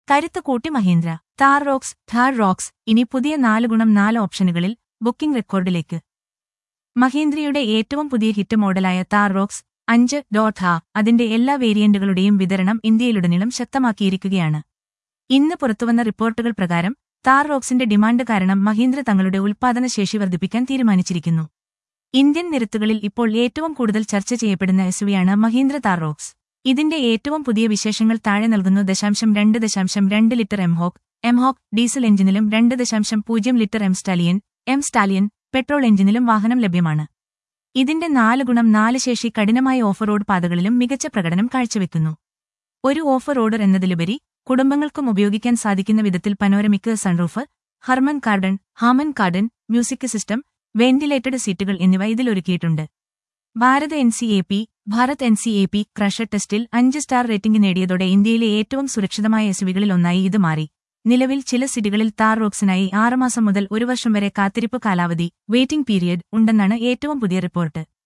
കരുത്ത് കൂട്ടി Mahindra Thar Roxx Thar Roxx ഇനി പുതിയ നാല് ഗുണം നാല് ഓപ്ഷനുകളിൽ ബുക്കിംഗ് റെക്കോർഡിലേക്ക് മഹീന്ദ്രയുടെ ഏറ്റവും പുതിയ ഹിറ്റ് മോഡലായ താർ റോക്സ് അഞ്ച് ഡോട്ട് ഹാ അതിന്റെ എല്ലാ വേരിയന്റുകളുടെയും വിതരണം ഇന്ത്യയിലുടനീളം ശക്തമാക്കിയിരിക്കുകയാണ് ഇന്ന് പുറത്തുവന്ന റിപ്പോർട്ടുകൾ പ്രകാരം താർ റോക്സിന്റെ ഡിമാൻഡ് കാരണം മഹീന്ദ്ര തങ്ങളുടെ ഉൽപ്പാദന ശേഷി വർദ്ധിപ്പിക്കാൻ തീരുമാനിച്ചിരിക്കുന്നു ഇന്ത്യൻ നിരത്തുകളിൽ ഇപ്പോൾ ഏറ്റവും കൂടുതൽ ചർച്ച ചെയ്യപ്പെടുന്ന എസ്യുവിയാണ് മഹീന്ദ്ര താർ റോക്സ് ഇതിന്റെ ഏറ്റവും പുതിയ വിശേഷങ്ങൾ താഴെ നൽകുന്നു ദശാംശം രണ്ട് ദശാംശം രണ്ട് ലിറ്റർ എംഹോക്ക് എംഹോക്ക് ഡീസൽ എഞ്ചിനിലും രണ്ട് ദശാംശം പൂജ്യം litre M Stallion M Stallion petrol എഞ്ചിനിലും വാഹനം ലഭ്യമാണ് ഇതിന്റെ നാല് ഗുണം നാല് ശേഷി കഠിനമായ ഓഫ് റോഡ് പാതകളിലും മികച്ച പ്രകടനം കാഴ്ചവെക്കുന്നു ഒരു ഓഫ് റോഡർ എന്നതിലുപരി കുടുംബങ്ങൾക്കും ഉപയോഗിക്കാൻ സാധിക്കുന്ന വിധത്തിൽ panoramic sunroof Harman Kardon Harman Kardon music system ventilated സീറ്റുകൾ എന്നിവ ഇതിലൊരുക്കിയിട്ടുണ്ട് Bharat N C A P Bharat N C A P crusher ടെസ്റ്റിൽ അഞ്ച് സ്റ്റാർ റേറ്റിംഗ് നേടിയതോടെ ഇന്ത്യയിലെ ഏറ്റവും സുരക്ഷിതമായ എസുവികളിൽ ഒന്നായി ഇത് മാറി നിലവിൽ ചില സിറ്റികളിൽ താർ റോക്സിനായി ആറുമാസം മുതൽ ഒരു വർഷം വരെ കാത്തിരിപ്പ് കാലാവധി വെയിറ്റിംഗ് പീരിയഡ് ഉണ്ടെന്നാണ് ഏറ്റവും പുതിയ റിപ്പോർട്ട്